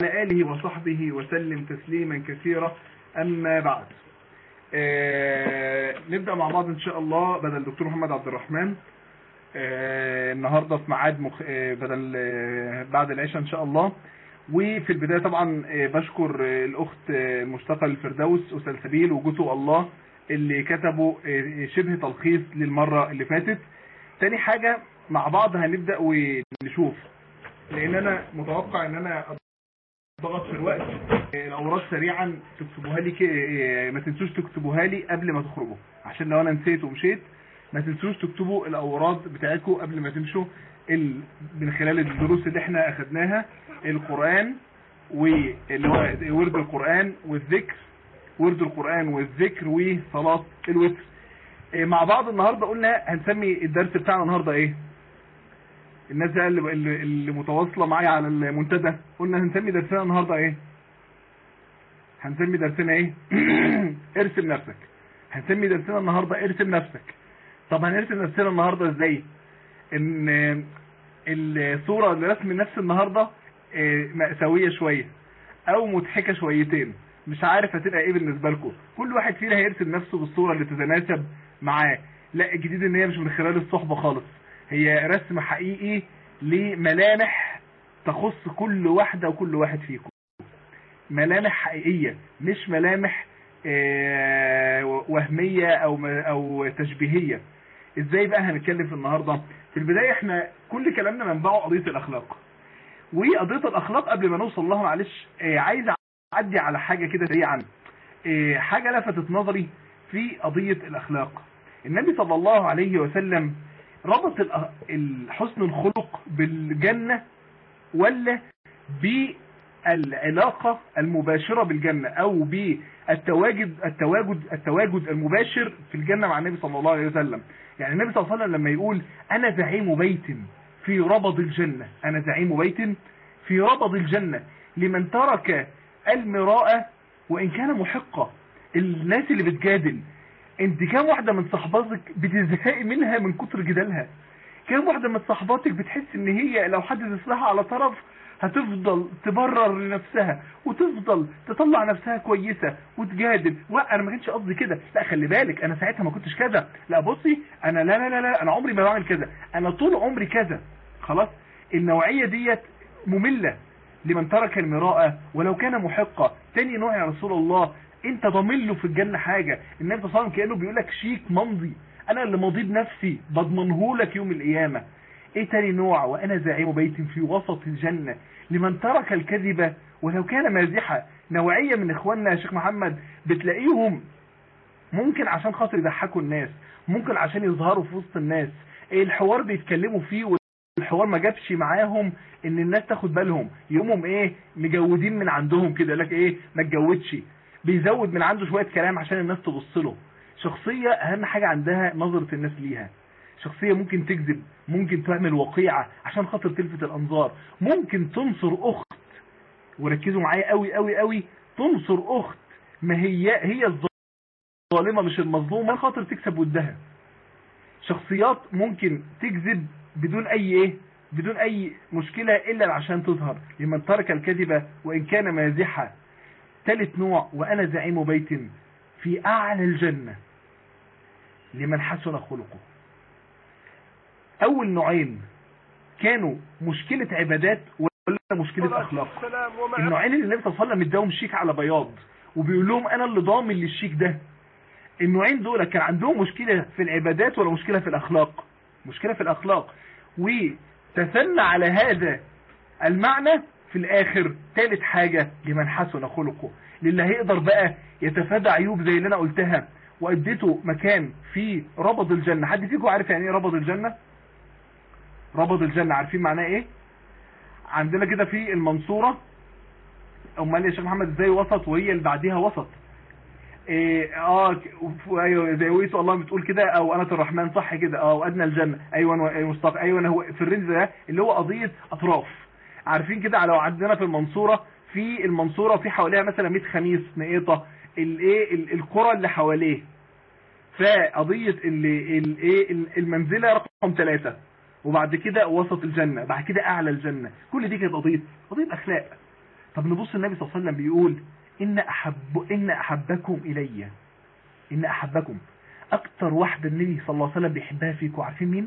آله وصحبه وسلم تسليما كثيرا أما بعد آه نبدأ مع بعض إن شاء الله بدل الدكتور محمد عبد الرحمن آه النهاردة في ميعاد مخ... آه بدل آه بعد العشاء إن شاء الله وفي البداية طبعا آه بشكر آه الأخت آه مشتقة الفردوس وسلسبيل وجوته الله اللي كتبوا آه شبه تلخيص للمرة اللي فاتت تاني حاجة مع بعض هنبدأ ونشوف لان انا متوقع ان انا ضغط في الوقت الاوراق سريعا تكتبوها لي كي... ما تنسوش تكتبوها لي قبل ما تخرجوا عشان لو انا نسيت ومشيت ما تنسوش تكتبوا الاوراد بتاعتكم قبل ما تمشوا ال... من خلال الدروس اللي احنا اخدناها القرآن واللي هو ورد القرآن والذكر ورد القرآن والذكر وصلاة الوتر مع بعض النهاردة قلنا هنسمي الدرس بتاعنا النهاردة ايه الناس اللي, اللي متواصلة معايا على المنتدى قلنا هنسمي درسنا النهاردة ايه هنسمي درسنا ايه ارسم نفسك هنسمي درسنا النهاردة ارسم نفسك طب هنرسم نفسنا النهاردة ازاي ان الصورة لرسم نفس النهاردة مأساوية شوية او مضحكة شويتين مش عارف هتبقى ايه بالنسبة لكم كل واحد فينا هيرسم نفسه بالصورة اللي تتناسب معاه لا الجديد ان هي مش من خلال الصحبة خالص هي رسم حقيقي لملامح تخص كل واحدة وكل واحد فيكم ملامح حقيقية مش ملامح وهمية او او تشبيهية ازاي بقى هنتكلم في النهاردة في البداية احنا كل كلامنا منبعه قضية الاخلاق وقضية الاخلاق قبل ما نوصل لها معلش عايز اعدي على حاجة كده سريعا حاجة لفتت نظري في قضية الاخلاق النبي صلى الله عليه وسلم ربط حسن الخلق بالجنة ولا بالعلاقة المباشرة بالجنة او بالتواجد التواجد التواجد المباشر في الجنة مع النبي صلى الله عليه وسلم يعني النبي صلى الله عليه وسلم لما يقول انا زعيم بيت في ربض الجنة انا زعيم بيت في ربض الجنة لمن ترك المراءة وان كان محقة الناس اللي بتجادل انت كام واحدة من صحباتك بتزهقي منها من كتر جدالها كام واحدة من صحباتك بتحس ان هي لو حد تصلحها على طرف هتفضل تبرر لنفسها وتفضل تطلع نفسها كويسة وتجادل وانا ما كانش قصدي كده لا خلي بالك انا ساعتها ما كنتش كذا لا بصي انا لا لا لا لا انا عمري ما بعمل كذا انا طول عمري كذا خلاص النوعية ديت مملة لمن ترك المراءة ولو كان محقة تاني نوع يا رسول الله انت ضامن له في الجنة حاجة النبي صلى الله عليه وسلم كأنه بيقول لك شيك ممضي انا اللي ماضي بنفسي بضمنه لك يوم القيامة ايه تاني نوع وانا زعيم بيت في وسط الجنة لمن ترك الكذبة ولو كان مازحة نوعية من اخواننا يا شيخ محمد بتلاقيهم ممكن عشان خاطر يضحكوا الناس ممكن عشان يظهروا في وسط الناس ايه الحوار بيتكلموا فيه الحوار ما جابش معاهم ان الناس تاخد بالهم يقومهم ايه مجودين من عندهم كده لك ايه ما تجودش بيزود من عنده شوية كلام عشان الناس تبص له شخصية اهم حاجة عندها نظرة الناس ليها شخصية ممكن تكذب ممكن تعمل وقيعة عشان خاطر تلفت الانظار ممكن تنصر اخت وركزوا معايا قوي قوي قوي تنصر اخت ما هي هي الظالمة مش المظلومة خاطر تكسب ودها شخصيات ممكن تكذب بدون اي ايه بدون اي مشكلة الا عشان تظهر لمن ترك الكذبة وان كان مازحة ثالث نوع وانا زعيم بيت في اعلى الجنة لمن حسن خلقه اول نوعين كانوا مشكلة عبادات ولا مشكلة اخلاق النوعين اللي النبي صلى الله عليه وسلم اداهم شيك على بياض وبيقول لهم انا اللي ضامن للشيك ده النوعين دول كان عندهم مشكلة في العبادات ولا مشكلة في الاخلاق مشكلة في الاخلاق وتثنى على هذا المعنى في الاخر ثالث حاجة لمن حسن خلقه للي هيقدر بقى يتفادى عيوب زي اللي انا قلتها واديته مكان في ربض الجنة حد فيكم عارف يعني ايه ربض الجنة ربض الجنة عارفين معناه ايه عندنا كده في المنصورة امال يا شيخ محمد ازاي وسط وهي اللي بعديها وسط إيه اه ايوه زي ويسو الله بتقول كده او انا الرحمن صح كده اه وادنى الجنة ايوه مصطفى ايوه هو في الرينج ده اللي هو قضية اطراف عارفين كده لو عندنا في المنصورة في المنصورة في حواليها مثلا 100 خميس نقيطة الايه القرى اللي حواليه فقضية الايه المنزلة رقم ثلاثة وبعد كده وسط الجنة بعد كده اعلى الجنة كل دي كانت قضية قضية اخلاق طب نبص النبي صلى الله عليه وسلم بيقول إن أحب إن أحبكم إلي إن أحبكم أكتر واحدة النبي صلى الله عليه وسلم بيحبها فيكم عارفين مين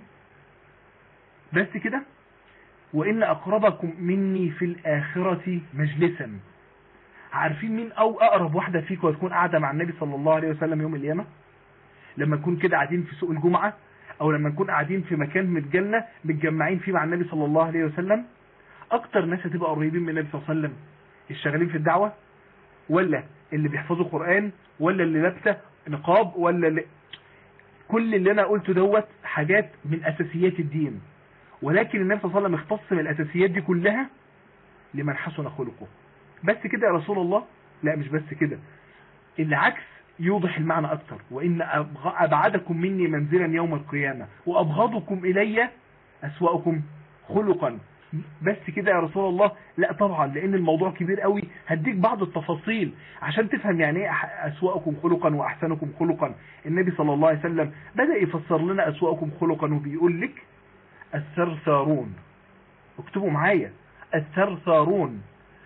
بس كده وإن أقربكم مني في الآخرة مجلسا عارفين مين أو أقرب واحدة فيكم هتكون قاعدة مع النبي صلى الله عليه وسلم يوم القيامة لما نكون كده قاعدين في سوق الجمعة أو لما نكون قاعدين في مكان متجنة متجمعين فيه مع النبي صلى الله عليه وسلم أكتر ناس هتبقى قريبين من النبي صلى الله عليه وسلم الشغالين في الدعوة ولا اللي بيحفظوا قرآن ولا اللي لابسه نقاب ولا اللي كل اللي انا قلته دوت حاجات من اساسيات الدين ولكن النبي صلى الله عليه وسلم اختص من الاساسيات دي كلها لمن حسن خلقه بس كده يا رسول الله لا مش بس كده العكس يوضح المعنى اكتر وان ابعدكم مني منزلا يوم القيامة وابغضكم الي اسوأكم خلقا بس كده يا رسول الله لا طبعا لان الموضوع كبير قوي هديك بعض التفاصيل عشان تفهم يعني ايه اسواقكم خلقا واحسنكم خلقا النبي صلى الله عليه وسلم بدأ يفسر لنا اسواقكم خلقا وبيقول لك الثرثارون اكتبوا معايا الثرثارون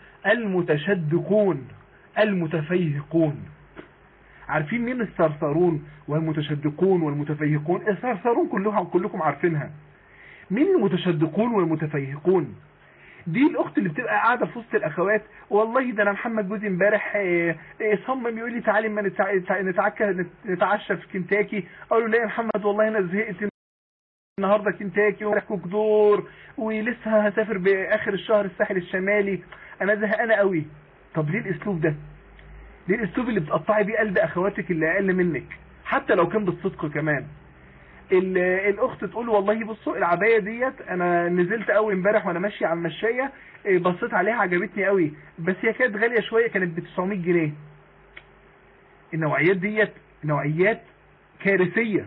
المتشدقون المتفيهقون عارفين مين الثرثارون والمتشدقون والمتفيهقون الثرثارون كلهم كلكم عارفينها مين المتشدقون والمتفيهقون دي الاخت اللي بتبقى قاعده في وسط الاخوات والله ده انا محمد جوزي امبارح صمم يقول لي تعالي ما نتعكى نتعشى في كنتاكي اقول له لا يا محمد والله انا زهقت النهارده كنتاكي وراح كوكدور ولسه هسافر باخر الشهر الساحل الشمالي انا زهقانه قوي طب ليه الاسلوب ده ليه الاسلوب اللي بتقطعي بيه قلب اخواتك اللي اقل منك حتى لو كان بالصدق كمان الاخت تقول والله بصوا العبايه ديت انا نزلت قوي امبارح وانا ماشي على المشايه بصيت عليها عجبتني قوي بس هي كانت غاليه شويه كانت ب 900 جنيه النوعيات ديت نوعيات كارثيه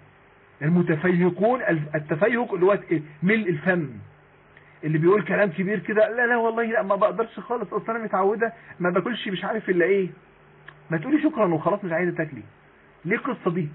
المتفيهقون التفيهق اللي هو ملء الفم اللي بيقول كلام كبير كده لا لا والله لا ما بقدرش خالص اصل انا متعوده ما باكلش مش عارف الا ايه ما تقولي شكرا وخلاص مش عايزه تاكلي ليه القصه دي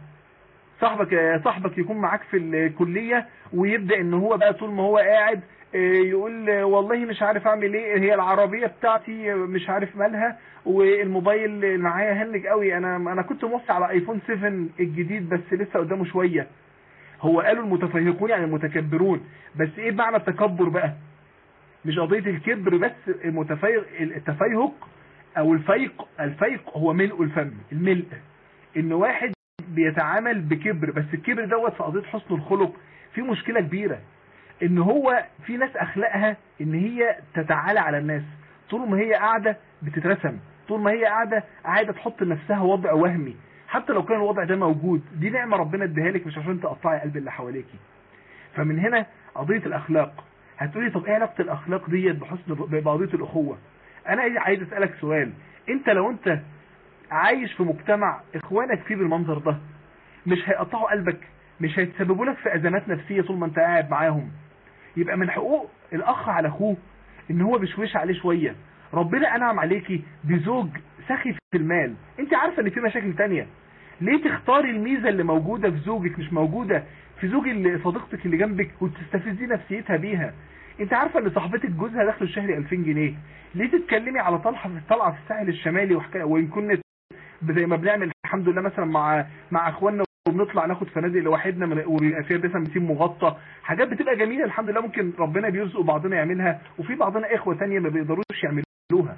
صاحبك صاحبك يكون معاك في الكلية ويبدأ ان هو بقى طول ما هو قاعد يقول والله مش عارف اعمل ايه هي العربية بتاعتي مش عارف مالها والموبايل اللي معايا هنج قوي انا انا كنت موصي على ايفون 7 الجديد بس لسه قدامه شوية هو قالوا المتفيهقون يعني المتكبرون بس ايه معنى التكبر بقى مش قضية الكبر بس المتفيهق التفيهق او الفيق الفيق هو ملء الفم الملء ان واحد بيتعامل بكبر بس الكبر دوت في قضية حسن الخلق في مشكلة كبيرة ان هو في ناس اخلاقها ان هي تتعالى على الناس طول ما هي قاعدة بتترسم طول ما هي قاعدة قاعدة تحط لنفسها وضع وهمي حتى لو كان الوضع ده موجود دي نعمة ربنا اديها لك مش عشان تقطعي قلب اللي حواليكي فمن هنا قضية الاخلاق هتقولي طب ايه علاقة الاخلاق ديت بحسن بقضية الاخوة انا عايز اسألك سؤال انت لو انت عايش في مجتمع اخوانك فيه بالمنظر ده مش هيقطعوا قلبك مش هيتسببوا لك في ازمات نفسية طول ما انت قاعد معاهم يبقى من حقوق الاخ على اخوه ان هو بيشويش عليه شوية ربنا انعم عليكي بزوج سخي في المال انت عارفة ان في مشاكل تانية ليه تختاري الميزة اللي موجودة في زوجك مش موجودة في زوج اللي صديقتك اللي جنبك وتستفزي نفسيتها بيها انت عارفة ان صاحبتك جوزها دخل الشهري 2000 جنيه ليه تتكلمي على طلعة في طلعة في الساحل الشمالي وحكاية وان كنت زي ما بنعمل الحمد لله مثلا مع مع اخواننا وبنطلع ناخد فنادق لوحدنا ويبقى فيها بسم بسيم مغطى حاجات بتبقى جميله الحمد لله ممكن ربنا بيرزق بعضنا يعملها وفي بعضنا اخوه تانية ما بيقدروش يعملوها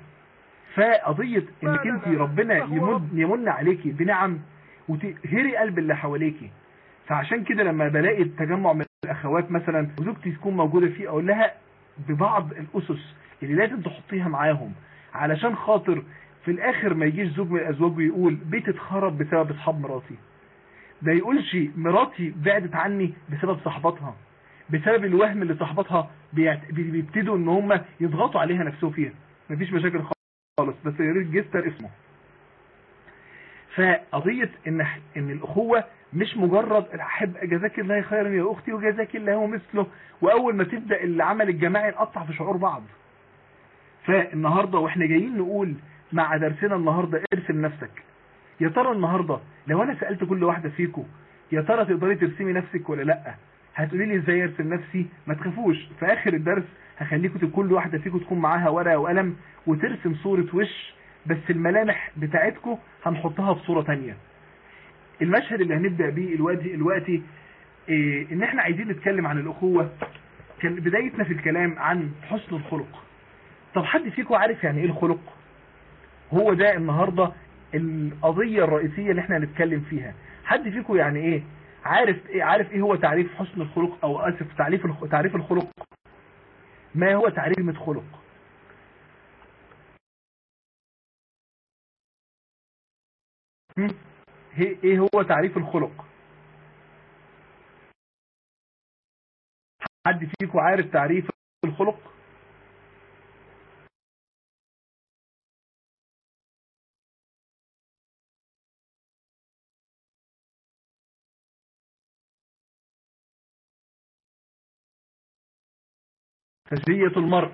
فقضيه انك انت ربنا يمن يمن عليكي بنعم وتهري قلب اللي حواليكي فعشان كده لما بلاقي التجمع من الاخوات مثلا وزوجتي تكون موجوده فيه اقول لها ببعض الاسس اللي لازم تحطيها معاهم علشان خاطر في الاخر ما يجيش زوج من الازواج ويقول بيتي اتخرب بسبب اصحاب مراتي ده يقولش مراتي بعدت عني بسبب صحباتها بسبب الوهم اللي صحباتها بيبتدوا ان هم يضغطوا عليها نفسهم فيها مفيش مشاكل خالص بس يا ريت جستر اسمه فقضية ان ان الاخوة مش مجرد احب جزاك الله خيرا يا اختي وجزاك الله مثله واول ما تبدأ العمل الجماعي نقطع في شعور بعض فالنهاردة واحنا جايين نقول مع درسنا النهاردة ارسم نفسك يا ترى النهاردة لو انا سألت كل واحدة فيكم يا ترى تقدري ترسمي نفسك ولا لا هتقولي لي ازاي ارسم نفسي ما تخافوش في اخر الدرس هخليكم كل واحده فيكم تكون معاها ورقه وقلم وترسم صوره وش بس الملامح بتاعتكم هنحطها في صوره تانية المشهد اللي هنبدا بيه دلوقتي دلوقتي إيه ان احنا عايزين نتكلم عن الاخوه كان بدايتنا في الكلام عن حسن الخلق طب حد فيكم عارف يعني ايه الخلق هو ده النهاردة القضية الرئيسية اللي احنا هنتكلم فيها حد فيكم يعني ايه عارف ايه عارف ايه هو تعريف حسن الخلق او اسف تعريف تعريف الخلق ما هو تعريف كلمة خلق ايه هو تعريف الخلق حد فيكم عارف تعريف الخلق تجزية المرء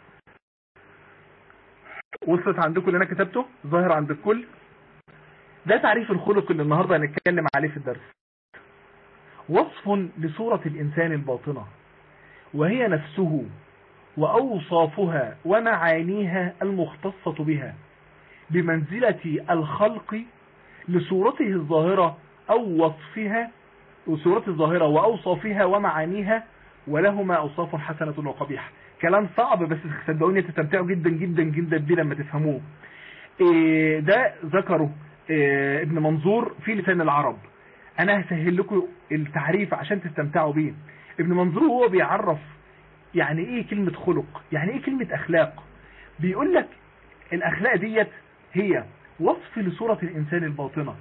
وصلت عندكم اللي انا كتبته ظاهر عند الكل ده تعريف الخلق اللي النهاردة هنتكلم عليه في الدرس وصف لصورة الإنسان الباطنة وهي نفسه وأوصافها ومعانيها المختصة بها بمنزلة الخلق لصورته الظاهرة أو وصفها وصورته الظاهرة وأوصافها ومعانيها ولهما أوصاف حسنة وقبيحة كلام صعب بس صدقوني تستمتعوا جدا جدا جدا بيه لما تفهموه إيه ده ذكره إيه ابن منظور في لسان العرب انا هسهل لكم التعريف عشان تستمتعوا بيه ابن منظور هو بيعرف يعني ايه كلمة خلق يعني ايه كلمة اخلاق بيقول لك الاخلاق ديت هي وصف لصورة الانسان الباطنة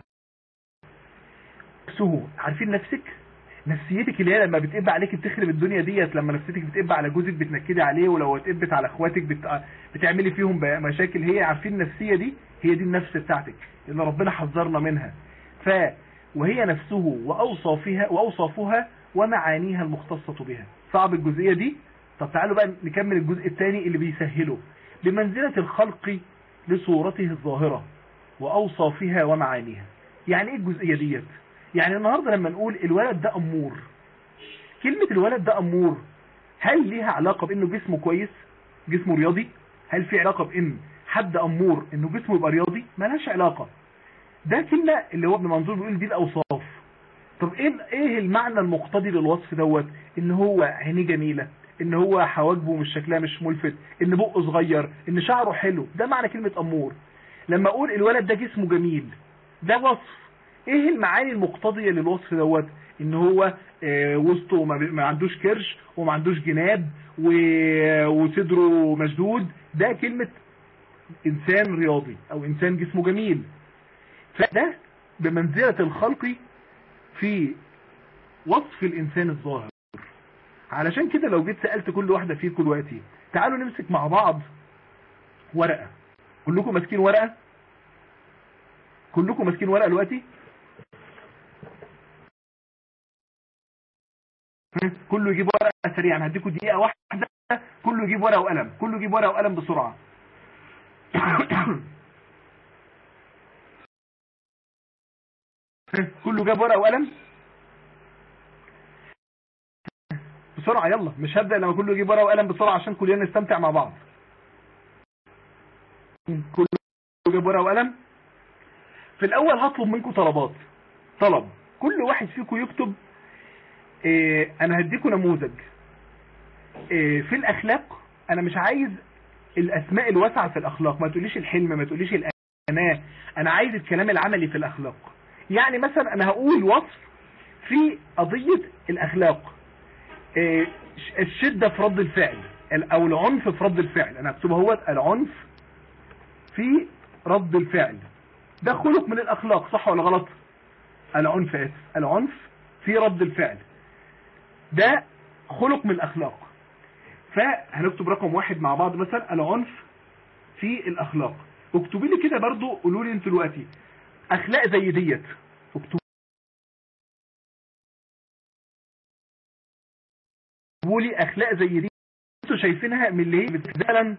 نفسه عارفين نفسك نفسيتك اللي هي لما بتقب عليك بتخرب الدنيا ديت لما نفسيتك بتقب على جوزك بتنكدي عليه ولو اتقبت على اخواتك بت... بتعملي فيهم مشاكل هي عارفين النفسيه دي هي دي النفس بتاعتك اللي ربنا حذرنا منها ف وهي نفسه واوصافها واوصافها ومعانيها المختصه بها صعب الجزئيه دي طب تعالوا بقى نكمل الجزء الثاني اللي بيسهله بمنزله الخلق لصورته الظاهره واوصافها ومعانيها يعني ايه الجزئيه ديت يعني النهاردة لما نقول الولد ده أمور كلمة الولد ده أمور هل ليها علاقة بأنه جسمه كويس جسمه رياضي هل في علاقة بأن حد أمور أنه جسمه يبقى رياضي مالهاش علاقة ده كلمة اللي هو ابن منظور بيقول دي الأوصاف طب ايه ايه المعنى المقتضي للوصف دوت ان هو عينيه جميلة ان هو حواجبه مش شكلها مش ملفت ان بقه صغير ان شعره حلو ده معنى كلمة امور لما اقول الولد ده جسمه جميل ده وصف ايه المعاني المقتضية للوصف دوت ان هو آه وسطه ما عندوش كرش وما عندوش جناب وصدره مشدود ده كلمة انسان رياضي او انسان جسمه جميل فده بمنزلة الخلق في وصف الانسان الظاهر علشان كده لو جيت سألت كل واحدة فيكم دلوقتي تعالوا نمسك مع بعض ورقة كلكم ماسكين ورقة كلكم ماسكين ورقة دلوقتي كله يجيب ورقة سريعا هديكم دقيقة واحدة كله يجيب ورقة وقلم كله يجيب ورقة وقلم بسرعة كله جاب ورقة وقلم بسرعة يلا مش هبدأ لما كله يجيب ورقة وقلم بسرعة عشان كلنا نستمتع مع بعض كله يجيب ورقة وقلم في الأول هطلب منكم طلبات طلب كل واحد فيكم يكتب إيه انا هديكم نموذج إيه في الاخلاق انا مش عايز الاسماء الواسعة في الاخلاق ما تقوليش الحلم ما تقوليش الاناة انا عايز الكلام العملي في الاخلاق يعني مثلا انا هقول وصف في قضية الاخلاق إيه الشدة في رد الفعل او العنف في رد الفعل انا هكتبه هو العنف في رد الفعل ده خلق من الاخلاق صح ولا غلط العنف اسف العنف في رد الفعل ده خلق من الاخلاق فهنكتب رقم واحد مع بعض مثلا العنف في الاخلاق اكتبوا لي كده برضو قولوا لي انتوا دلوقتي اخلاق زي ديت اكتبوا لي اخلاق زي دي انتوا شايفينها من اللي هي مثلا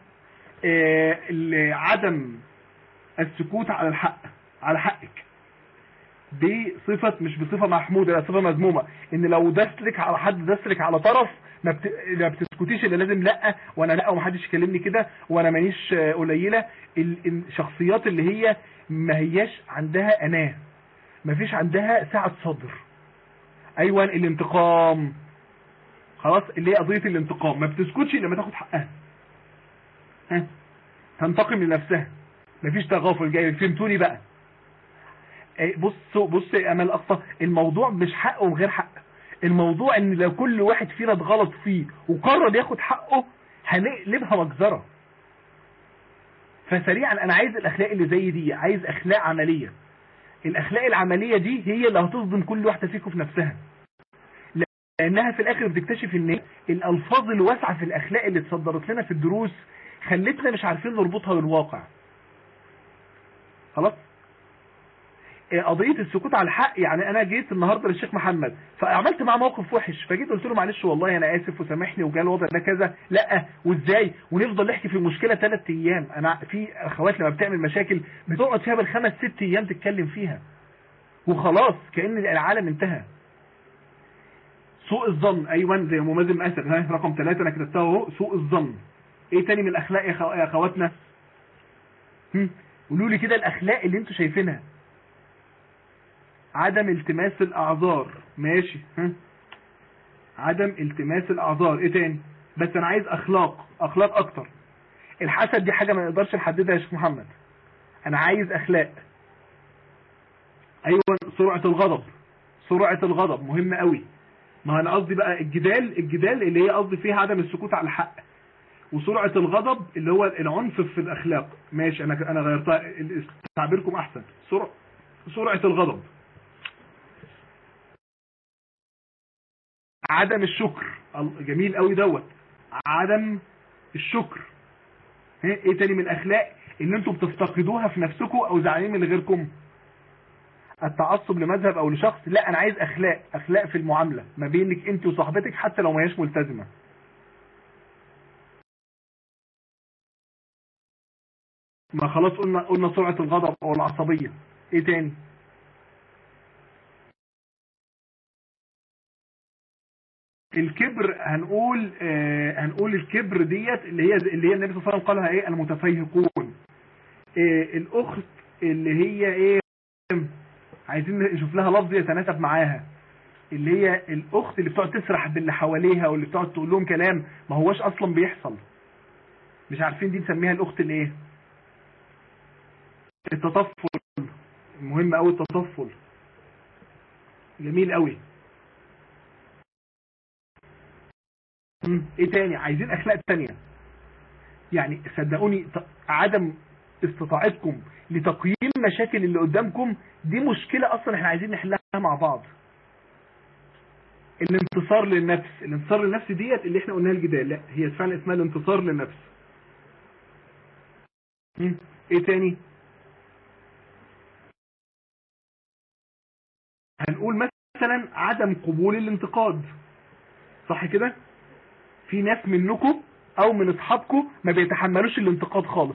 آه عدم السكوت على الحق على حقك دي صفة مش بصفة محمودة لا صفة مذمومة ان لو دسلك على حد دسلك على طرف ما, بت... ما بتسكتيش اللي لازم لا وانا لا ومحدش يكلمني كده وانا مانيش قليلة الشخصيات اللي هي ما هياش عندها اناه ما فيش عندها سعة صدر ايوه الانتقام خلاص اللي هي قضية الانتقام ما بتسكتش لما تاخد حقها ها تنتقم لنفسها مفيش تغافل جاي فهمتوني بقى بصوا بص يا امل اقصى الموضوع مش حق وغير حق الموضوع ان لو كل واحد فينا اتغلط فيه وقرر ياخد حقه هنقلبها مجزرة فسريعا انا عايز الاخلاق اللي زي دي عايز اخلاق عملية الاخلاق العملية دي هي اللي هتصدم كل واحدة فيكم في نفسها لانها في الاخر بتكتشف ان الالفاظ الواسعة في الاخلاق اللي اتصدرت لنا في الدروس خلتنا مش عارفين نربطها بالواقع خلاص قضية السكوت على الحق يعني انا جيت النهاردة للشيخ محمد فعملت معاه موقف وحش فجيت قلت له معلش والله انا اسف وسامحني وجاء الوضع ده كذا لا وازاي ونفضل نحكي في المشكلة ثلاث ايام انا في اخوات لما بتعمل مشاكل بتقعد فيها بالخمس ست ايام تتكلم فيها وخلاص كأن العالم انتهى سوء الظن ايوه زي ممازم اسد ها رقم ثلاثة انا كتبتها اهو سوء الظن ايه تاني من الاخلاق يا اخواتنا قولوا لي كده الاخلاق اللي انتوا شايفينها عدم التماس الاعذار ماشي ها عدم التماس الاعذار ايه تاني بس انا عايز اخلاق اخلاق اكتر الحسد دي حاجة ما نقدرش نحددها يا شيخ محمد انا عايز اخلاق ايوه سرعة الغضب سرعة الغضب مهمة قوي ما انا قصدي بقى الجدال الجدال اللي هي قصدي فيها عدم السكوت على الحق وسرعة الغضب اللي هو العنف في الاخلاق ماشي انا انا غيرتها تعبيركم احسن سرعة سرعة الغضب عدم الشكر جميل قوي دوت عدم الشكر ايه تاني من الاخلاق اللي انتم بتفتقدوها في نفسكم او زعلانين من غيركم التعصب لمذهب او لشخص لا انا عايز اخلاق اخلاق في المعاملة ما بينك انت وصاحبتك حتى لو ما هياش ملتزمة ما خلاص قلنا قلنا سرعة الغضب او العصبية ايه تاني الكبر هنقول آه هنقول الكبر ديت اللي هي اللي هي النبي صلى الله عليه وسلم قالها ايه المتفيهقون آه الاخت اللي هي ايه عايزين نشوف لها لفظ يتناسب معاها اللي هي الاخت اللي بتقعد تسرح باللي حواليها واللي بتقعد تقول لهم كلام ما هواش اصلا بيحصل مش عارفين دي نسميها الاخت الايه التطفل مهم قوي التطفل جميل قوي ايه تاني عايزين اخلاق تانية يعني صدقوني عدم استطاعتكم لتقييم مشاكل اللي قدامكم دي مشكلة اصلا احنا عايزين نحلها مع بعض الانتصار للنفس الانتصار للنفس ديت اللي احنا قلناها الجدال لا هي فعلا اسمها الانتصار للنفس ايه تاني هنقول مثلا عدم قبول الانتقاد صح كده في ناس منكم او من اصحابكم ما بيتحملوش الانتقاد خالص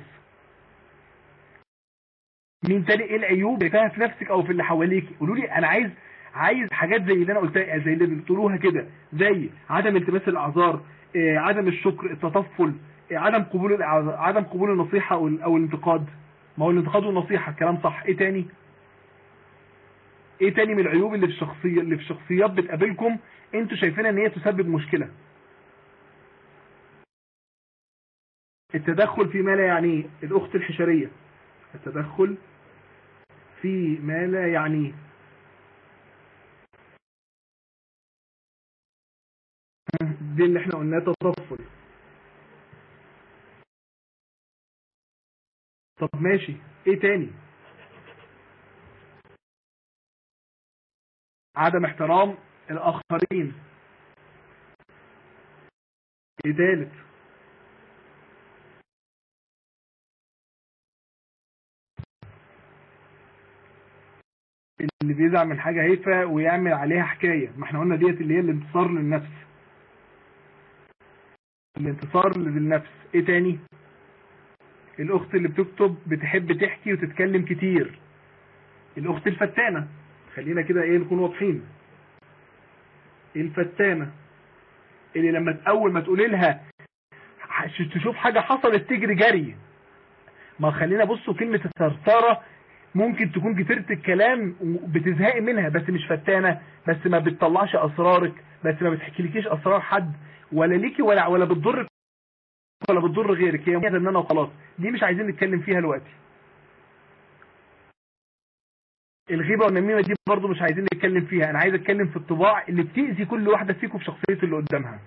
مين تاني ايه العيوب اللي فيها في نفسك او في اللي حواليك قولوا لي انا عايز عايز حاجات زي اللي انا قلتها زي اللي بتقولوها كده زي عدم التماس الاعذار إيه عدم الشكر التطفل إيه عدم قبول عدم قبول النصيحه او, أو الانتقاد ما هو الانتقاد والنصيحه كلام صح ايه تاني ايه تاني من العيوب اللي في الشخصيه اللي في شخصيات بتقابلكم انتوا شايفينها ان هي تسبب مشكله التدخل في ما لا يعنيه الاخت الحشريه التدخل في ما لا يعنيه دي اللي احنا قلناه تطفل طب ماشي ايه تاني عدم احترام الاخرين ايه تالت اللي بيزعل من حاجة هيفة ويعمل عليها حكاية ما احنا قلنا ديت اللي هي الانتصار للنفس الانتصار للنفس ايه تاني الاخت اللي بتكتب بتحب تحكي وتتكلم كتير الاخت الفتانة خلينا كده ايه نكون واضحين الفتانة اللي لما اول ما تقول لها تشوف حاجة حصلت تجري جري ما خلينا بصوا كلمة الثرثرة ممكن تكون كتيرة الكلام بتزهقي منها بس مش فتانة بس ما بتطلعش اسرارك بس ما بتحكيلكيش اسرار حد ولا ليكي ولا ولا بتضرك ولا بتضر غيرك هي ان انا وخلاص دي مش عايزين نتكلم فيها دلوقتي الغيبة والنميمة دي برضو مش عايزين نتكلم فيها انا عايز اتكلم في الطباع اللي بتأذي كل واحدة فيكم في شخصية اللي قدامها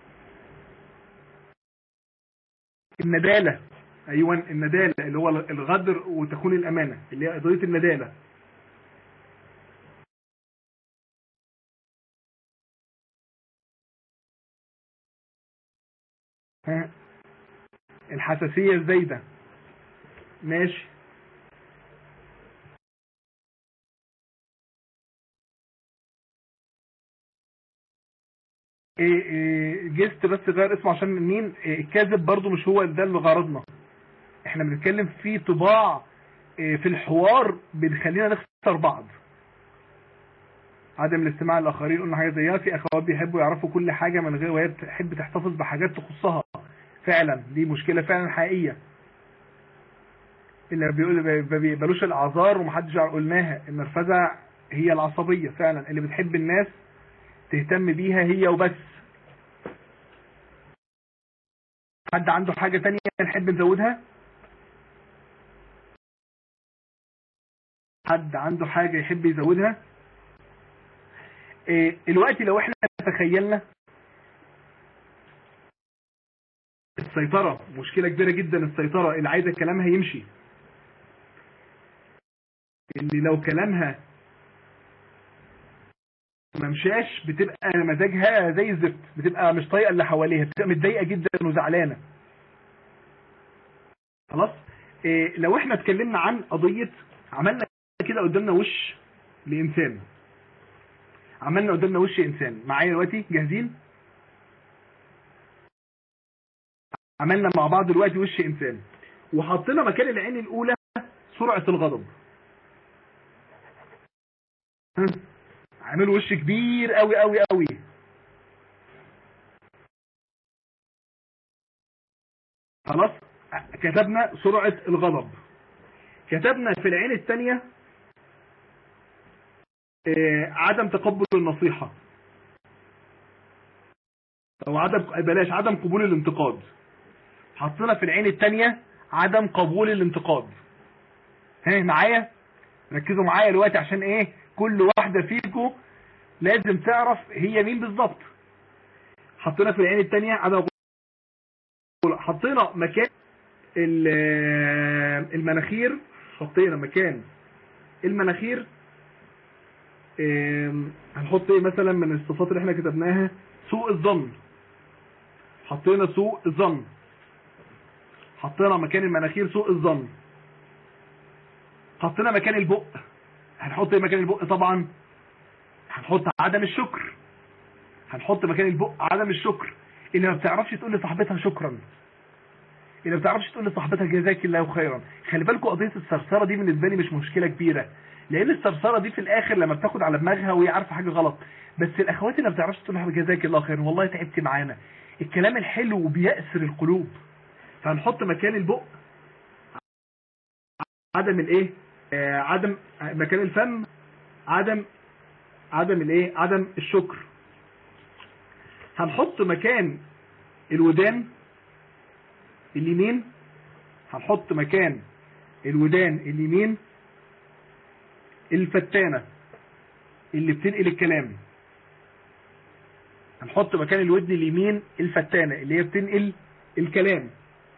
الندالة ايوه الندالة اللي هو الغدر وتخون الامانة اللي هي قضية الندالة ها الحساسية الزايدة ماشي إيه إيه جست بس غير اسمه عشان مين إيه الكاذب برضو مش هو ده اللي غرضنا احنا بنتكلم في طباع في الحوار بنخلينا نخسر بعض عدم الاستماع للاخرين قلنا حاجه زيها في اخوات بيحبوا يعرفوا كل حاجه من غير وهي بتحب تحتفظ بحاجات تخصها فعلا دي مشكله فعلا حقيقيه اللي بيقول ما بيقبلوش الاعذار ومحدش قلناها النرفزه هي العصبيه فعلا اللي بتحب الناس تهتم بيها هي وبس حد عنده حاجة تانية نحب نزودها حد عنده حاجة يحب يزودها إيه الوقت لو احنا تخيلنا السيطرة مشكلة كبيرة جدا السيطرة اللي عايزة كلامها يمشي اللي لو كلامها ما مشاش بتبقى مزاجها زي الزفت بتبقى مش طايقه اللي حواليها بتبقى متضايقه جدا وزعلانه خلاص إيه لو احنا اتكلمنا عن قضيه عملنا كده قدامنا وش لانسان عملنا قدامنا وش انسان معايا دلوقتي جاهزين عملنا مع بعض دلوقتي وش انسان وحطينا مكان العين الاولى سرعه الغضب عامل وش كبير قوي قوي قوي خلاص كتبنا سرعة الغضب كتبنا في العين الثانية عدم تقبل النصيحة او عدم بلاش عدم قبول الانتقاد حطينا في العين الثانية عدم قبول الانتقاد ها معايا ركزوا معايا دلوقتي عشان ايه كل واحدة فيكم لازم تعرف هي مين بالظبط حطينا في العين الثانية عدم حطينا مكان المناخير حطينا مكان المناخير هنحط ايه مثلا من الصفات اللي احنا كتبناها سوء الظن حطينا سوء الظن حطينا مكان المناخير سوء الظن حطينا مكان البق هنحط ايه مكان البق طبعا هنحط عدم الشكر هنحط مكان البق عدم الشكر اللي ما بتعرفش تقول لصاحبتها شكرا اللي ما بتعرفش تقول لصاحبتها جزاك الله خيرا خلي بالكم قضيه الثرثره دي بالنسبه لي مش مشكله كبيره لان الثرثره دي في الاخر لما بتاخد على دماغها وهي عارفه حاجه غلط بس الاخوات اللي ما بتعرفش تقول لها جزاك الله خيرا والله تعبتي معانا الكلام الحلو بيأسر القلوب فهنحط مكان البق عدم الايه آه عدم مكان الفم عدم عدم الايه عدم الشكر هنحط مكان الودان اليمين هنحط مكان الودان اليمين الفتانة اللي بتنقل الكلام هنحط مكان الودن اليمين الفتانة اللي هي بتنقل الكلام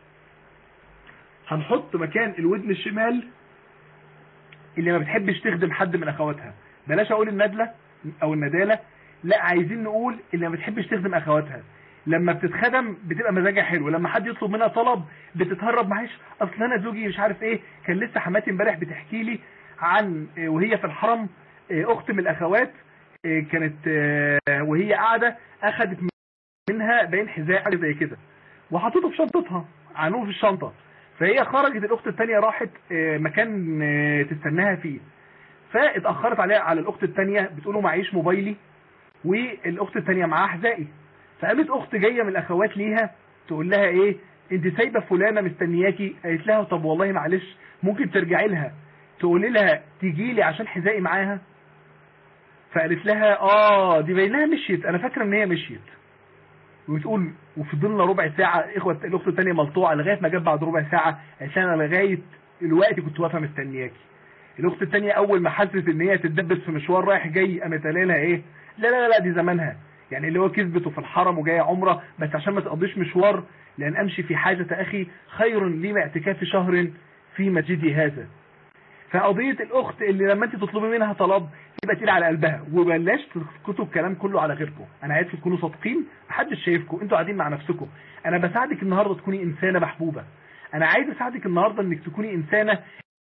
هنحط مكان الودن الشمال اللي ما بتحبش تخدم حد من اخواتها بلاش اقول الندلة او الندالة لا عايزين نقول اللي ما بتحبش تخدم اخواتها لما بتتخدم بتبقى مزاجها حلو لما حد يطلب منها طلب بتتهرب معلش اصل انا زوجي مش عارف ايه كان لسه حماتي امبارح بتحكي لي عن وهي في الحرم اخت من الاخوات كانت وهي قاعده اخذت منها باين حذاء حاجه زي كده وحطته في شنطتها عنوه في الشنطه فهي خرجت الاخت الثانيه راحت مكان تستناها فيه فاتاخرت عليها على الاخت الثانيه بتقول له معيش موبايلي والاخت الثانيه معاها حذائي فقامت اخت جايه من الاخوات ليها تقول لها ايه انت سايبه فلانه مستنياكي قالت لها طب والله معلش ممكن ترجعي لها تقولي لها تيجي لي عشان حذائي معاها فقالت لها اه دي باينها مشيت انا فاكره ان هي مشيت وتقول وفضلنا ربع ساعه اخوه الاخت الثانيه ملطوعه لغايه ما جت بعد ربع ساعه قالت لها انا لغايه الوقت كنت واقفه مستنياكي الاخت الثانيه اول ما حست ان هي تتدبس في مشوار رايح جاي قامت قايله لها ايه لا لا لا دي زمانها يعني اللي هو كسبته في الحرم وجايه عمره بس عشان ما تقضيش مشوار لان امشي في حاجه اخي خير لي من اعتكاف شهر في مسجدي هذا فقضيه الاخت اللي لما انت تطلبي منها طلب تبقى تقيل على قلبها وبلاش تسكتوا الكلام كله على غيركم انا عايزكم تكونوا صادقين محدش شايفكم انتوا قاعدين مع نفسكم انا بساعدك النهارده تكوني انسانه محبوبه انا عايز اساعدك النهارده انك تكوني انسانه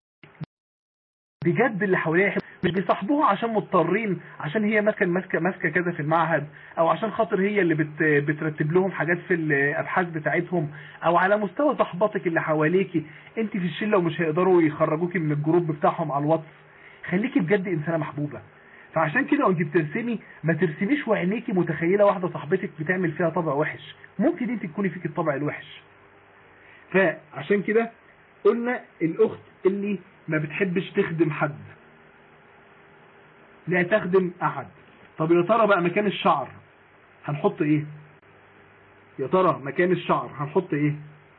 بجد اللي حواليها مش بيصاحبوها عشان مضطرين عشان هي ماسكه ماسكه ماسكه كذا في المعهد او عشان خاطر هي اللي بت بترتب لهم حاجات في الابحاث بتاعتهم او على مستوى صحباتك اللي حواليكي انت في الشله ومش هيقدروا يخرجوكي من الجروب بتاعهم على الواتس خليكي بجد انسانه محبوبه فعشان كده وانت بترسمي ما ترسميش وعينيكي متخيله واحده صاحبتك بتعمل فيها طبع وحش ممكن انت تكوني فيك الطبع الوحش فعشان كده قلنا الاخت اللي ما بتحبش تخدم حد لا تخدم احد طب يا ترى بقى مكان الشعر هنحط ايه يا ترى مكان الشعر هنحط ايه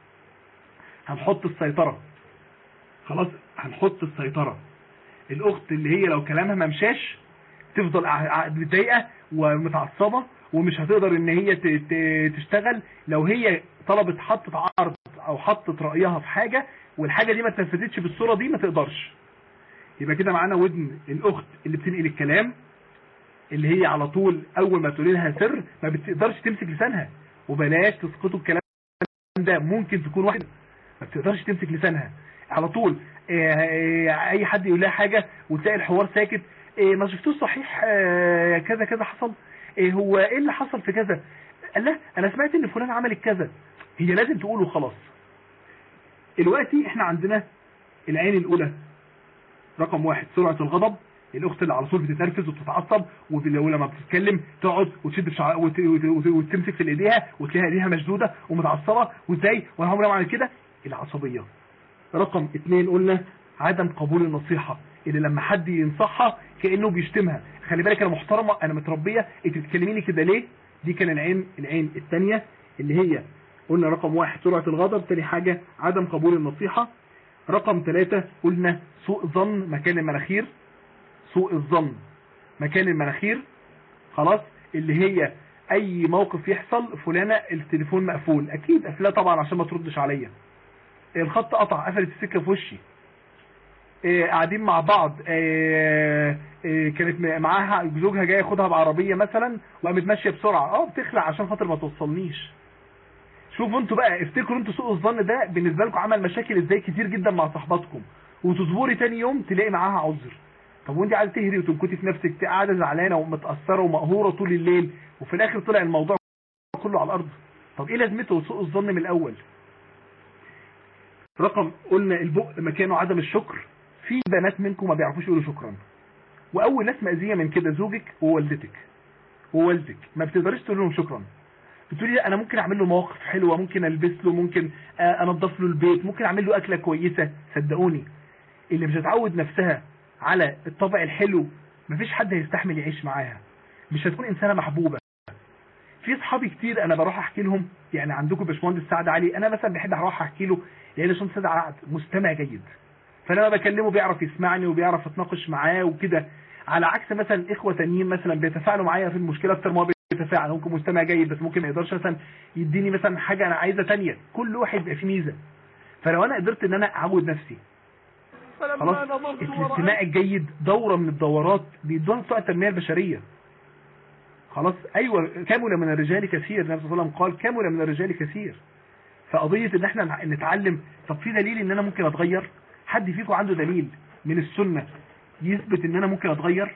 هنحط السيطرة خلاص هنحط السيطرة الاخت اللي هي لو كلامها ما مشاش تفضل متضايقه ومتعصبه ومش هتقدر ان هي تشتغل لو هي طلبت حطت عرض او حطت رايها في حاجه والحاجه دي ما اتنفذتش بالصوره دي ما تقدرش يبقى كده معانا ودن الاخت اللي بتنقل الكلام اللي هي على طول اول ما تقولي لها سر ما بتقدرش تمسك لسانها وبلاش تسقطوا الكلام ده ممكن تكون واحده ما بتقدرش تمسك لسانها على طول اي حد يقول لها حاجه وتلاقي الحوار ساكت ما شفتوش صحيح كذا كذا حصل هو ايه اللي حصل في كذا قال لا انا سمعت ان فلان عملت كذا هي لازم تقوله خلاص دلوقتي احنا عندنا العين الاولى رقم واحد سرعة الغضب الاخت اللي على طول بتتنرفز وبتتعصب ولما بتتكلم تقعد وتشد في شع... وت... وت... وتمسك في ايديها وتلاقيها ايديها مشدوده ومتعصبه وازاي وانا عمري ما اعمل كده العصبيه رقم اثنين قلنا عدم قبول النصيحه اللي لما حد ينصحها كانه بيشتمها خلي بالك انا محترمه انا متربيه انت بتكلميني كده ليه دي كان العين العين الثانيه اللي هي قلنا رقم واحد سرعه الغضب تاني حاجه عدم قبول النصيحه رقم ثلاثة قلنا سوء ظن مكان المناخير سوء الظن مكان المناخير خلاص اللي هي اي موقف يحصل فلانة التليفون مقفول اكيد قافلاه طبعا عشان ما تردش عليا الخط قطع قفلت السكة في وشي إيه قاعدين مع بعض إيه إيه كانت معاها زوجها جاي ياخدها بعربية مثلا وقامت ماشية بسرعة اه بتخلع عشان خاطر ما توصلنيش شوفوا انتوا بقى افتكروا انتوا سوء الظن ده بالنسبه لكم عمل مشاكل ازاي كتير جدا مع صحباتكم وتصبري تاني يوم تلاقي معاها عذر طب وانت عايزه تهري وتنكتي في نفسك قاعده زعلانه ومتاثره ومقهوره طول الليل وفي الاخر طلع الموضوع كله على الارض طب ايه لازمته سوء الظن من الاول رقم قلنا البق مكانه عدم الشكر في بنات منكم ما بيعرفوش يقولوا شكرا واول ناس مأذيه من كده زوجك ووالدتك ووالدك ما بتقدريش تقول لهم شكرا بتقولي لا انا ممكن اعمل له مواقف حلوه ممكن البس له ممكن انضف له البيت ممكن اعمل له اكله كويسه صدقوني اللي مش هتعود نفسها على الطبع الحلو مفيش حد هيستحمل يعيش معاها مش هتكون انسانه محبوبه في اصحابي كتير انا بروح احكي لهم يعني عندكم باشمهندس سعد علي انا مثلا بحب اروح احكي له لان باشمهندس سعد علي مستمع جيد فلما بكلمه بيعرف يسمعني وبيعرف اتناقش معاه وكده على عكس مثلا اخوه تانيين مثلا بيتفاعلوا معايا في المشكله اكتر ما هو يتفاعل ممكن مستمع جيد بس ممكن ما يقدرش مثلا يديني مثلا حاجه انا عايزه ثانيه كل واحد بيبقى فيه ميزه فلو انا قدرت ان انا اعود نفسي خلاص الاستماع الجيد دوره من الدورات بيدوها بتوع التنميه البشريه خلاص ايوه كمل من الرجال كثير النبي صلى الله عليه وسلم قال كمل من الرجال كثير فقضيه ان احنا نتعلم طب في دليل ان انا ممكن اتغير حد فيكم عنده دليل من السنه يثبت ان انا ممكن اتغير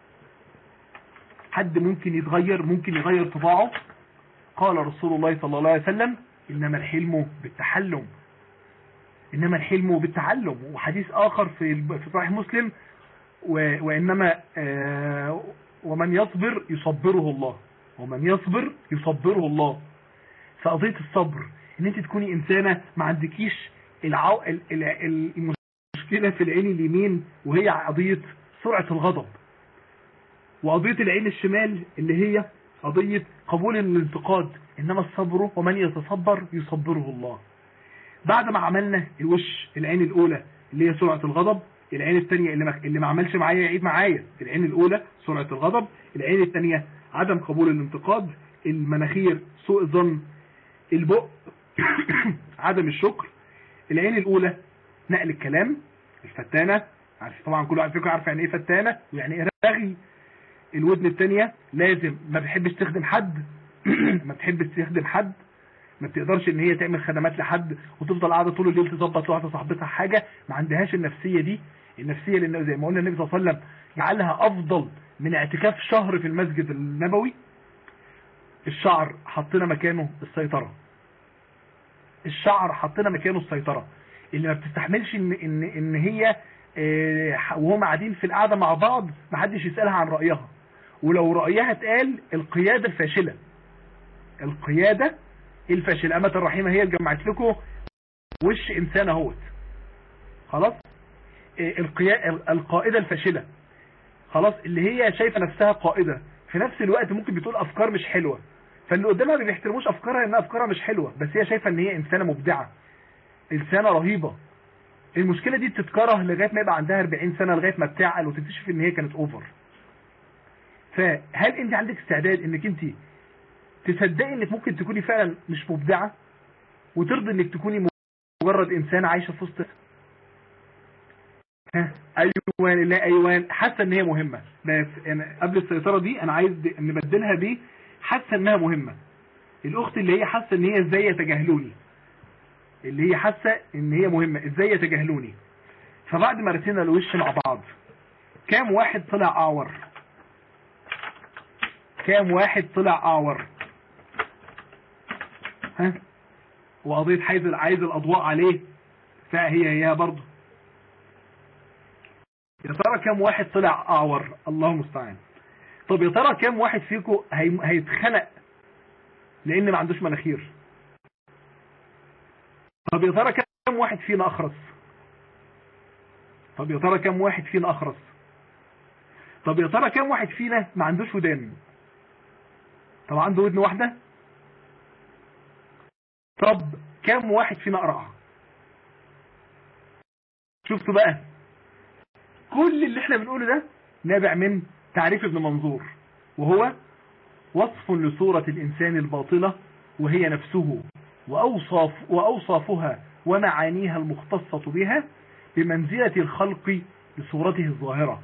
حد ممكن يتغير ممكن يغير طباعه قال رسول الله صلى الله عليه وسلم إنما الحلم بالتحلم إنما الحلم بالتعلم وحديث آخر في في صحيح مسلم و- وإنما آه، ومن يصبر يصبره الله ومن يصبر يصبره الله فقضية الصبر ان انت تكوني انسانة ما عندكيش العو... ال- ال- ال- المشكلة في العين اليمين وهي قضية سرعة الغضب وقضية العين الشمال اللي هي قضية قبول الانتقاد انما الصبر ومن يتصبر يصبره الله بعد ما عملنا الوش العين الاولى اللي هي سرعة الغضب العين الثانية اللي ما, اللي ما عملش معايا يعيد معايا العين الاولى سرعة الغضب العين الثانية عدم قبول الانتقاد المناخير سوء الظن البق عدم الشكر العين الاولى نقل الكلام الفتانة عارف طبعا كل واحد فيكم عارف يعني ايه فتانة ويعني ايه رغي الودن الثانية لازم ما بتحبش تخدم حد ما بتحبش تخدم حد ما بتقدرش ان هي تعمل خدمات لحد وتفضل قاعده طول الليل تظبط لواحده صاحبتها حاجه ما عندهاش النفسيه دي النفسيه لان زي ما قلنا النبي صلى الله عليه وسلم جعلها افضل من اعتكاف شهر في المسجد النبوي الشعر حطينا مكانه السيطره الشعر حطينا مكانه السيطره اللي ما بتستحملش ان ان ان هي آه، وهم قاعدين في القعده مع بعض ما حدش يسالها عن رايها ولو رايها اتقال القياده الفاشله القياده الفاشله امه الرحيمه هي اللي جمعت لكم وش انسان اهوت خلاص آه، القيا... القائده الفاشله خلاص اللي هي شايفه نفسها قائده في نفس الوقت ممكن بتقول افكار مش حلوه فاللي قدامها ما بيحترموش افكارها انها افكارها مش حلوه بس هي شايفه ان هي انسانه مبدعه انسانه رهيبه المشكله دي بتتكره لغايه ما يبقى عندها 40 سنه لغايه ما بتعقل وتكتشف ان هي كانت اوفر فهل انت عندك استعداد انك انت تصدقي انك ممكن تكوني فعلا مش مبدعه وترضي انك تكوني مجرد انسانه عايشه في وسط ها ايوان لا ايوان حاسه ان هي مهمه بس انا قبل السيطره دي انا عايز دي- نبدلها ب حاسه انها مهمه الاخت اللي هي حاسه ان هي ازاي يتجاهلوني اللي هي حاسه ان هي مهمه ازاي يتجاهلوني فبعد ما رسينا الوش مع بعض كام واحد طلع اعور كام واحد طلع اعور ها وقضيه حيز عايز الاضواء عليه فهي هي برضه يا ترى كام واحد طلع اعور الله المستعان طب يا ترى كام واحد فيكم هي... هيتخنق لان ما عندوش مناخير طب يا ترى كام واحد فينا اخرس طب يا ترى كام واحد فينا اخرس طب يا ترى كام واحد فينا ما عندوش ودان طب عنده ودن واحدة طب كام واحد فينا قرع شفتوا بقى كل اللي احنا بنقوله ده نابع من تعريف ابن منظور وهو وصف لصورة الإنسان الباطلة وهي نفسه وأوصاف وأوصافها ومعانيها المختصة بها بمنزلة الخلق لصورته الظاهرة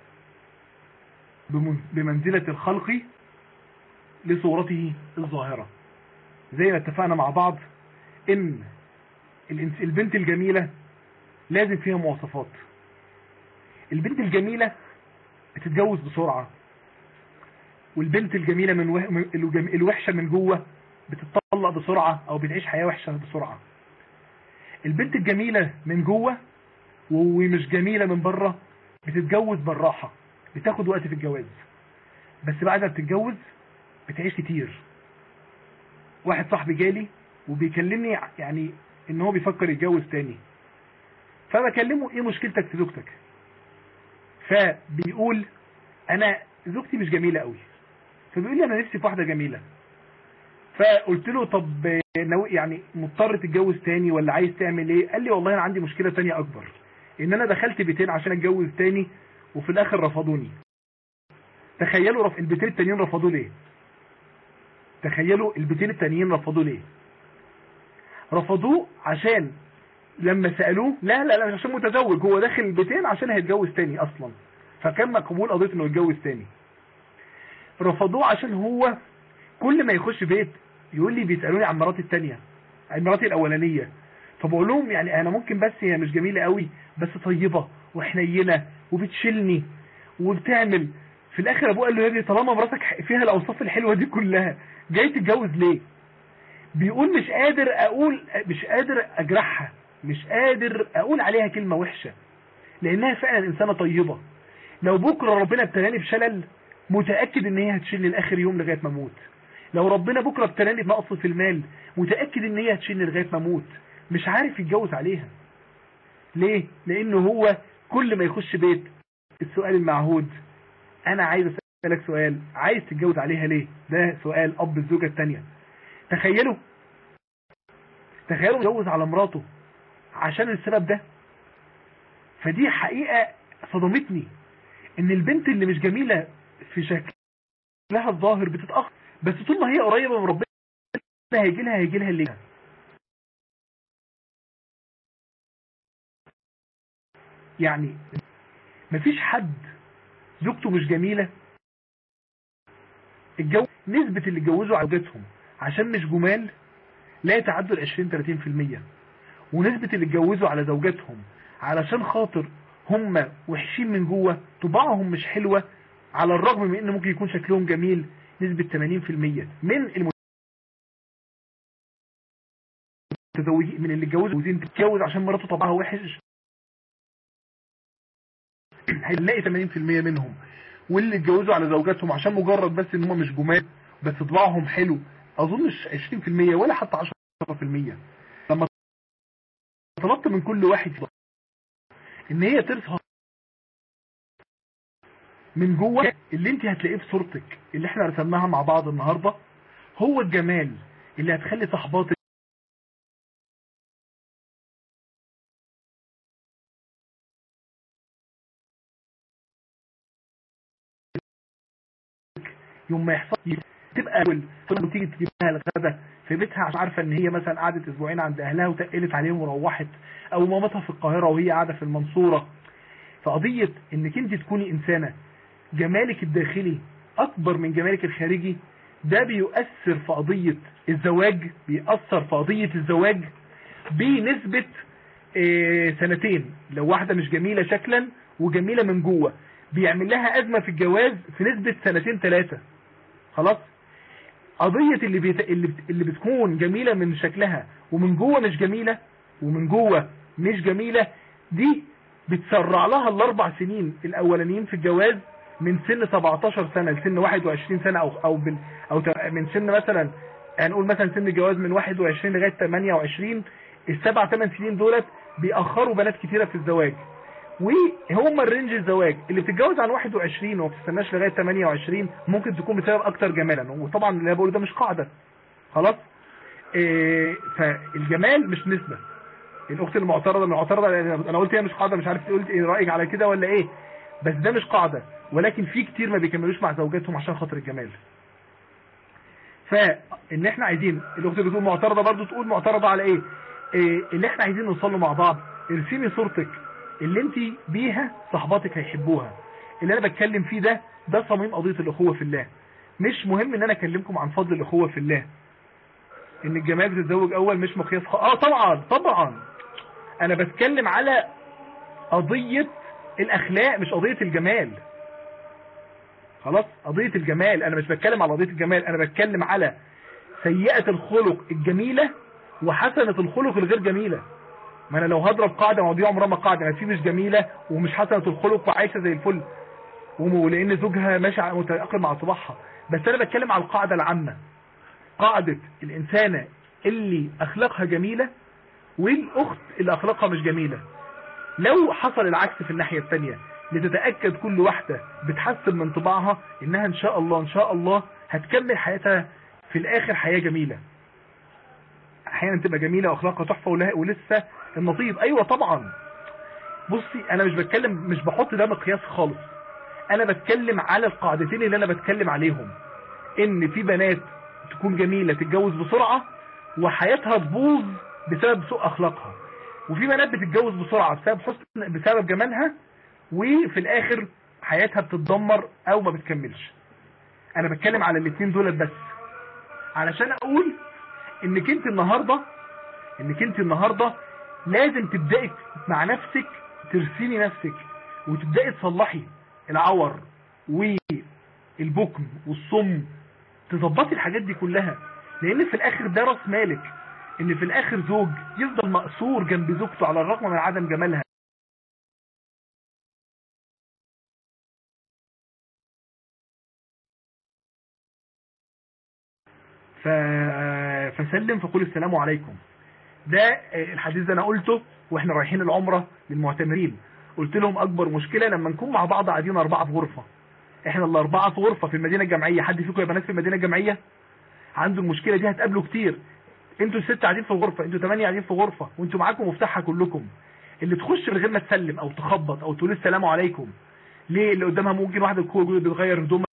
بمن- بمنزلة الخلق لصورته الظاهرة زي ما اتفقنا مع بعض ان الإنس- البنت الجميلة لازم فيها مواصفات البنت الجميلة بتتجوز بسرعة والبنت الجميلة من وه... من الجم- الوحشة من جوه بتتطلق بسرعة او بتعيش حياة وحشة بسرعة البنت الجميلة من جوه ومش جميلة من بره بتتجوز بالراحة بتاخد وقت في الجواز بس بعد ما بتتجوز بتعيش كتير واحد صاحبي جالي وبيكلمني يعني ان هو بيفكر يتجوز تاني فبكلمه ايه مشكلتك في زوجتك فبيقول انا زوجتي مش جميلة قوي فبيقول لي انا نفسي في واحدة جميلة فقلت له طب ناوي يعني مضطر تتجوز تاني ولا عايز تعمل ايه قال لي والله انا عندي مشكلة تانية اكبر ان انا دخلت بيتين عشان اتجوز تاني وفي الاخر رفضوني تخيلوا رف... البيتين التانيين رفضوا ليه تخيلوا البيتين التانيين رفضوا ليه رفضوه عشان لما سألوه لا لا لا مش عشان متزوج هو داخل البيتين عشان هيتجوز تاني اصلا فكان مقبول قضية انه يتجوز تاني رفضوه عشان هو كل ما يخش بيت يقول لي بيسألوني عن مراتي التانية عن مراتي الاولانية فبقول لهم يعني انا ممكن بس هي مش جميلة قوي بس طيبة وحنينة وبتشيلني وبتعمل في الاخر ابوه قال له يا ابني طالما مراتك فيها الاوصاف الحلوة دي كلها جاي تتجوز ليه بيقول مش قادر اقول مش قادر اجرحها مش قادر اقول عليها كلمة وحشة لانها فعلا انسانة طيبة لو بكرة ربنا ابتلاني بشلل متأكد ان هي هتشيلني لاخر يوم لغاية ما اموت لو ربنا بكرة ابتلاني بنقص في المال متأكد ان هي هتشيلني لغاية ما اموت مش عارف يتجوز عليها ليه لانه هو كل ما يخش بيت السؤال المعهود انا عايز اسالك سؤال عايز تتجوز عليها ليه ده سؤال اب الزوجه الثانيه تخيلوا تخيلوا يتجوز على مراته عشان السبب ده فدي حقيقه صدمتني ان البنت اللي مش جميله في شكلها الظاهر بتتاخر بس طول ما هي قريبه من ربنا هيجي لها هيجي لها اللي يعني مفيش حد زوجته مش جميلة الجو نسبة اللي اتجوزوا عودتهم عشان مش جمال لا يتعدوا ال 20 30% ونسبة اللي اتجوزوا على زوجاتهم علشان خاطر هم وحشين من جوه طباعهم مش حلوة على الرغم من ان ممكن يكون شكلهم جميل نسبة 80% من المتزوجين من اللي اتجوزوا تتجوز عشان مراته طبعها وحش هنلاقي 80% منهم واللي اتجوزوا على زوجاتهم عشان مجرد بس ان هم مش جمال بس طباعهم حلو اظنش 20% ولا حتى 10% لما طلبت من كل واحد ان هي ترسها من جوه اللي انت هتلاقيه في صورتك اللي احنا رسمناها مع بعض النهارده هو الجمال اللي هتخلي صحباتك يوم ما يحصل تبقى اول ثم تيجي تجيب لها الغدا في بيتها عشان عارفه ان هي مثلا قعدت اسبوعين عند اهلها وتقلت عليهم وروحت او مامتها في القاهره وهي قاعده في المنصوره فقضيه انك انت تكوني انسانه جمالك الداخلي اكبر من جمالك الخارجي ده بيؤثر في قضيه الزواج بيأثر في قضيه الزواج بنسبه إيه سنتين لو واحده مش جميله شكلا وجميله من جوه بيعمل لها ازمه في الجواز في نسبه سنتين ثلاثه خلاص قضية اللي, بيت... اللي, بت... اللي بتكون جميلة من شكلها ومن جوه مش جميلة ومن جوه مش جميلة دي بتسرع لها الاربع سنين الاولانيين في الجواز من سن 17 سنة لسن 21 سنة او او, بال... أو من سن مثلا هنقول مثلا سن الجواز من 21 لغاية 28 السبع ثمان سنين دولت بيأخروا بنات كتيرة في الزواج وهم الرينج الزواج اللي بتتجوز عن 21 وما بتستناش لغايه 28 ممكن تكون بسبب اكتر جمالا وطبعا اللي بقوله ده مش قاعده خلاص إيه فالجمال مش نسبه الاخت المعترضه المعترضه انا قلت هي مش قاعده مش عارف قلت ايه رايك على كده ولا ايه بس ده مش قاعده ولكن في كتير ما بيكملوش مع زوجاتهم عشان خاطر الجمال فان احنا عايزين الاخت اللي بتقول معترضه برضو تقول معترضه على ايه, إيه اللي احنا عايزين نوصل له مع بعض ارسمي صورتك اللي انت بيها صحباتك هيحبوها اللي انا بتكلم فيه ده ده صميم قضية الاخوة في الله مش مهم ان انا اكلمكم عن فضل الاخوة في الله ان الجماعة بتتزوج اول مش مقياس خ... اه طبعا طبعا انا بتكلم على قضية الاخلاق مش قضية الجمال خلاص قضية الجمال انا مش بتكلم على قضية الجمال انا بتكلم على سيئة الخلق الجميلة وحسنة الخلق الغير جميلة ما انا لو هضرب قاعده ما دي عمرها ما قاعده ما في مش جميله ومش حسنه الخلق وعايشه زي الفل ولان زوجها ماشي متاقلم مع طباعها بس انا بتكلم على القاعده العامه قاعده الانسانه اللي اخلاقها جميله والاخت اللي اخلاقها مش جميله لو حصل العكس في الناحيه الثانيه لتتاكد كل واحده بتحسن من طباعها انها ان شاء الله ان شاء الله هتكمل حياتها في الاخر حياه جميله احيانا تبقى جميله واخلاقها تحفه ولسه النصيب ايوه طبعا بصي انا مش بتكلم مش بحط ده مقياس خالص انا بتكلم على القاعدتين اللي انا بتكلم عليهم ان في بنات تكون جميله تتجوز بسرعه وحياتها تبوظ بسبب سوء اخلاقها وفي بنات بتتجوز بسرعه بسبب حسن بسبب جمالها وفي الاخر حياتها بتتدمر او ما بتكملش انا بتكلم على الاثنين دول بس علشان اقول انك انت النهارده انك انت النهارده لازم تبدأي مع نفسك ترسمي نفسك وتبدأي تصلحي العور والبكم والصم تظبطي الحاجات دي كلها لان في الاخر ده راس مالك ان في الاخر زوج يفضل مقصور جنب زوجته على الرغم من عدم جمالها ف... فسلم فقل السلام عليكم ده الحديث ده انا قلته واحنا رايحين العمرة للمعتمرين قلت لهم اكبر مشكلة لما نكون مع بعض قاعدين اربعة في غرفة احنا الاربعة في غرفة في المدينة الجامعية حد فيكم يا بنات في المدينة الجامعية عنده المشكلة دي هتقابله كتير انتوا الست قاعدين في غرفة انتوا ثمانية قاعدين في غرفة وانتوا معاكم مفتاحها كلكم اللي تخش من غير ما تسلم او تخبط او تقول السلام عليكم ليه اللي قدامها ممكن واحدة تكون بتغير هدومها